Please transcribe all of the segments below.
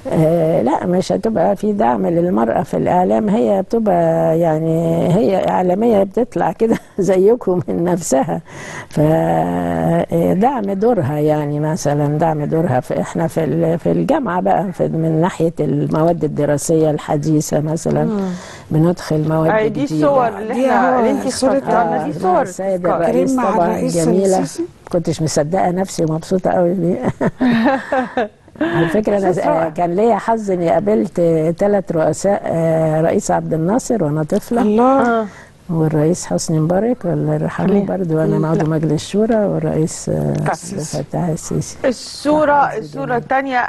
آه لا مش هتبقى في دعم للمرأة في الإعلام هي بتبقى يعني هي إعلامية بتطلع كده زيكم من نفسها فدعم دورها يعني مثلا دعم دورها في احنا في ال- في الجامعة بقى في من ناحية المواد الدراسية الحديثة مثلا بندخل مواد أي دي جديدة الصور اللي دي احنا هو اللي انت صورة- اخترتها لنا دي آه، صور مع السيد تذكار. الرئيس كريم مع طبعا الرئيس جميلة السيسي. كنتش مصدقة نفسي ومبسوطة قوي بيه على فكرة إحساس أنا رائع. كان ليا حظ إني قابلت ثلاث رؤساء آه، رئيس عبد الناصر وأنا طفلة الله آه. والرئيس حسني مبارك الله يرحمه خليه. برضو أنا عضو مجلس الشورى والرئيس آه، عبد السيسي. الفتاح السيسي الصورة الصورة الثانية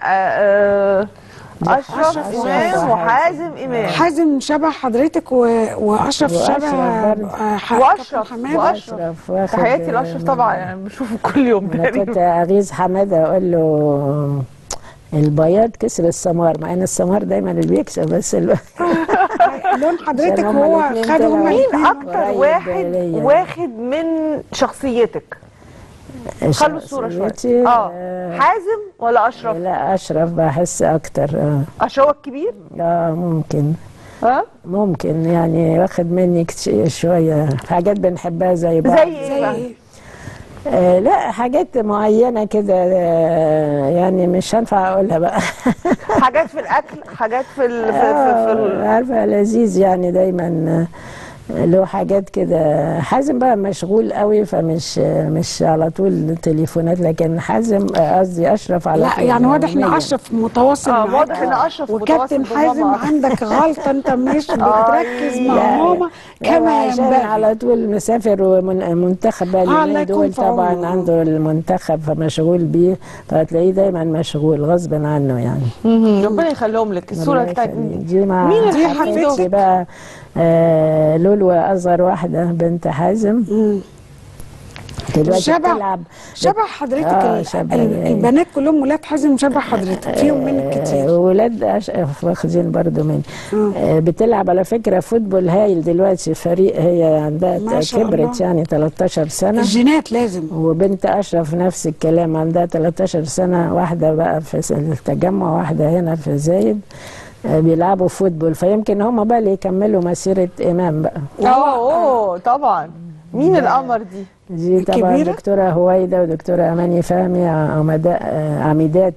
أشرف أشرف إمام وحازم. وحازم إمام حازم شبه حضرتك و... واشرف وأشرف شبه برضه. آه، ح- وأشرف كابتن حماده وأشرف أشرف واخد تحياتي لأشرف طبعا يعني بشوفه كل يوم أنا كنت تقريبا أغيظ حمادة أقول له البياض كسب السمار مع ان السمار دايما اللي بيكسب بس ال... لون حضرتك عشان هما هو الاتنين خدوا هما طلعوا. مين الاثنين أكتر قريب واحد ليا. واخد من شخصيتك خلوا الصورة شوية شخصيتي، اه آه، حازم ولا أشرف لا اشرف بحس اكتر اه, أشرف هو الكبير آه ممكن ها ممكن يعني واخد مني كت- شويه في حاجات بنحبها زي بعض زي إيه بقى؟ زي آه لا حاجات معينه كده آه يعني مش هينفع اقولها بقى حاجات في الأكل حاجات في ال... في, في, في ال... آه، عارفه لذيذ يعني دايما آه، له حاجات كده حازم بقى مشغول قوي فمش آه، مش على طول تليفونات لكن حازم آه، قصدي اشرف على لا طول يعني واضح ان يومياً. اشرف متواصل اه معاك. واضح ان اشرف وكابتن متواصل حازم بماما. عندك غلطه انت مش بتركز مع لا، ماما لا، كما عشان ينبغي على طول مسافر ومنتخب بقى آه، الله اليومين يكون دول في عونه. طبعا عنده المنتخب فمشغول بيه فهتلاقيه دايما مشغول غصبا عنه يعني مهم. ربنا يخليهم لك الصوره الله بتاعت يخليك. دي مع مين اللي حفيدتي حفيدتك؟ بقى آه لولو اصغر واحده بنت حازم مم. دلوقتي شبه- بتلعب شبه حضرتك آه، ال- شبه ال- يعني. البنات كلهم ولاد حازم شبه حضرتك فيهم منك كتير ولاد أشقف واخدين برضو مني آه، بتلعب على فكره فوتبول هايل دلوقتي فريق هي عندها ما شاء كبرت الله. يعني 13 سنه الجينات لازم وبنت اشرف نفس الكلام عندها 13 سنه واحده بقى في التجمع واحده هنا في زايد آه، بيلعبوا فوتبول فيمكن هم بقى اللي يكملوا مسيره امام بقى اه اوه طبعا مين القمر دي دي طبعا الكبيرة؟ دكتوره هويده ودكتوره اماني فهمي عمداء آه، عميدات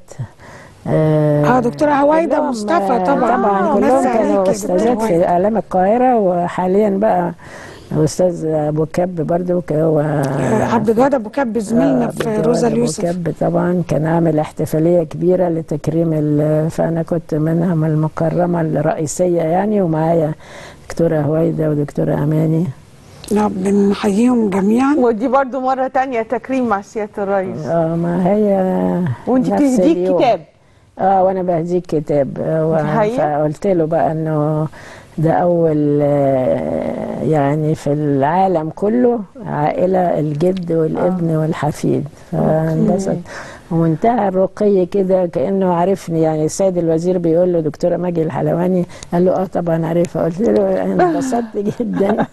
اه دكتوره هويده كلهم، مصطفى آه، طبعا طبعا كلهم مسا كانوا عليك يا استاذات دكتورة في هويدة. اعلام القاهره وحاليا بقى استاذ ابو كب برضو ك- هو آه، عبد الجواد ابو كب زميلنا آه، في عبد روزا الجواد أبو اليوسف كب طبعا كان عامل احتفاليه كبيره لتكريم ال- فانا كنت منهم المكرمه الرئيسيه يعني ومعايا دكتوره هويده ودكتوره اماني لا بنحييهم جميعا ودي برضو مره تانية تكريم مع سياده الرئيس اه ما هي وانت نفس بتهديك اليوم. كتاب اه وانا بهديك كتاب آه، و- دي حقيقة؟ فقلت له بقى انه ده اول آه، يعني في العالم كله عائله الجد والابن والحفيد فانبسط ومنتهى الرقي كده كانه عارفني يعني السيد الوزير بيقول له دكتوره ماجي الحلواني قال له اه طبعا عارفها قلت له انا انبسطت جدا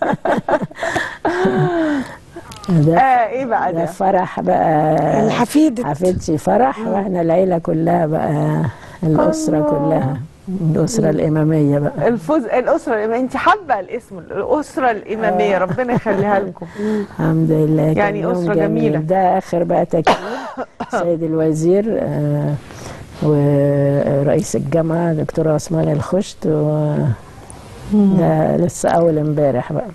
ده اه ايه بقى ده ده فرح بقى الحفيد حفيدتي فرح واحنا العيله كلها بقى الاسره كلها الاسره الاماميه بقى الفوز الاسره الاماميه انت حابه الاسم الاسره الاماميه ربنا يخليها لكم الحمد لله كان يعني يوم أسرة جميل. جميلة. ده اخر بقى تكريم سيد الوزير آه، ورئيس الجامعه دكتور عثمان الخشت و ده لسه اول امبارح بقى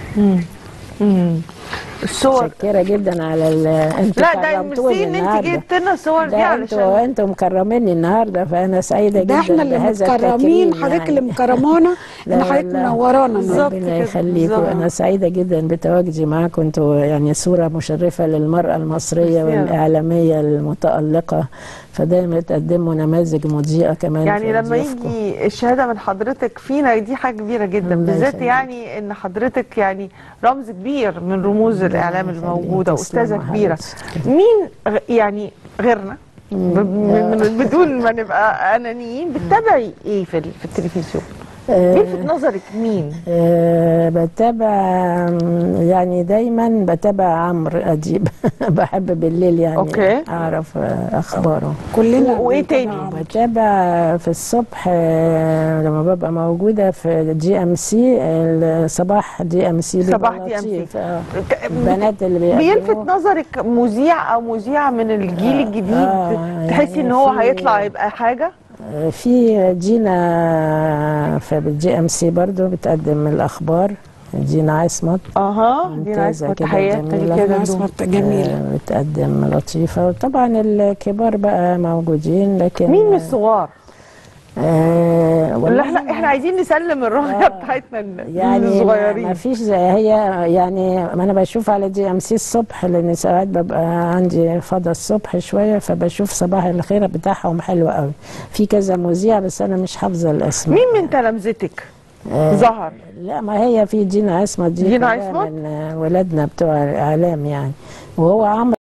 الصور متشكره جدا على ال انتوا لا ده كرمتوني ميرسي ان انت النهارده. جبت لنا الصور دي ده انتوا علشان انتوا مكرميني النهارده فانا سعيده جدا ده احنا اللي بهذا متكرمين التكريم حضرتك يعني. اللي مكرمانا ان لا حضرتك والله. منورانا بالظبط. ربنا كده، يخليكم بالظبط. انا سعيده جدا بتواجدي معاكم انتوا يعني صوره مشرفه للمراه المصريه ميرسي يا رب. والاعلاميه المتالقه فدايما تقدموا نماذج مضيئه كمان يعني في لما ضيوفكم. يجي الشهاده من حضرتك فينا دي حاجه كبيره جدا الله بالذات يخليك. يعني ان حضرتك يعني رمز كبير من رموز الاعلام يخليك. الموجوده تسلموا واستاذه كبيره حضرتك. مين غ- يعني غيرنا ب- من- من- بدون ما نبقى انانيين بتتابعي ايه في ال- في التلفزيون آه، بيلفت نظرك مين آه، بتابع يعني دايما بتابع عمرو اديب بحب بالليل يعني أوكي. اعرف آه، اخباره كلنا و- وإيه تاني؟ بنتابع. بتابع في الصبح آه، لما ببقى موجوده في جي ام سي الصباح جي ام سي صباح DMC. ك- البنات اللي بيلفت بيقدموا نظرك مذيع او مذيعه من الجيل الجديد آه، تحسي يعني ان هو في- هيطلع يبقى حاجه في جينا في الجي ام سي برضو بتقدم الاخبار جينا عصمت اها دي ممتازة عايزه كده، تحياتي جميلة. كده عصمت جميلة آه، بتقدم لطيفة وطبعا الكبار بقى موجودين لكن مين من الصغار آه اللي والله احنا احنا عايزين نسلم الرايه بتاعتنا لل- يعني ما للصغيرين فيش زي هي يعني ما انا بشوف على جي ام سي الصبح لان ساعات ببقى عندي فضا الصبح شويه فبشوف صباح الخير بتاعهم حلو قوي في كذا مذيع بس انا مش حافظه الاسماء مين من تلامذتك آه، ظهر لا ما هي في جينا عصمت دي جينا كلها عصمت؟ من آه، ولادنا بتوع الاعلام يعني وهو عمرو